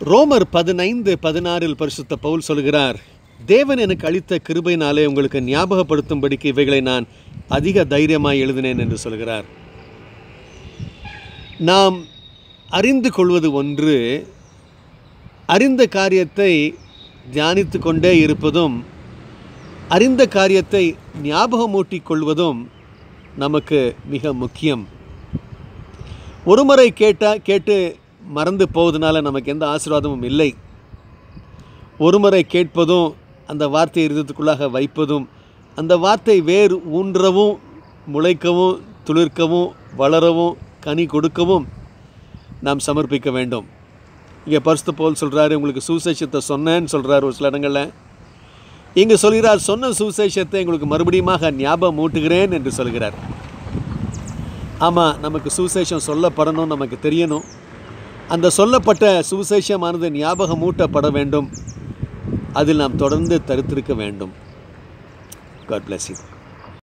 ரோமர் பதினைந்து பதினாறில் பரிசுத்த பவுல் சொல்கிறார் தேவன் எனக்கு அளித்த கிருபையினாலே உங்களுக்கு ஞாபகப்படுத்தும்படிக்கு இவைகளை நான் அதிக தைரியமாய் எழுதினேன் என்று சொல்கிறார் நாம் அறிந்து கொள்வது ஒன்று அறிந்த காரியத்தை தியானித்து கொண்டே இருப்பதும் அறிந்த காரியத்தை ஞாபகமூட்டிக் கொள்வதும் நமக்கு மிக முக்கியம் ஒரு முறை கேட்டால் கேட்டு மறந்து போவதனால நமக்கு எந்த ஆசீர்வாதமும் இல்லை ஒரு முறை கேட்பதும் அந்த வார்த்தையை இருதயத்துக்குள்ளாக வைப்பதும் அந்த வார்த்தை வேர் ஊன்றவும் முளைக்கவும் துளிர்க்கவும் வளரவும் கனி கொடுக்கவும் நாம் சமர்ப்பிக்க வேண்டும் இங்கே பரிசுத்த போல் சொல்கிறாரு உங்களுக்கு சுசேஷத்தை சொன்னேன்னு சொல்கிறார் ஒரு சில இடங்களில் இங்கே சொல்கிறார் சொன்ன சுசேஷத்தை உங்களுக்கு மறுபடியுமாக ஞாபகம் மூட்டுகிறேன் என்று சொல்கிறார் ஆமாம் நமக்கு சுசேஷம் சொல்லப்படணும் நமக்கு தெரியணும் அந்த சொல்லப்பட்ட சுவிசேஷமானது ஞாபகம் மூட்டப்பட வேண்டும் அதில் நாம் தொடர்ந்து தரித்திருக்க வேண்டும் காட் bless you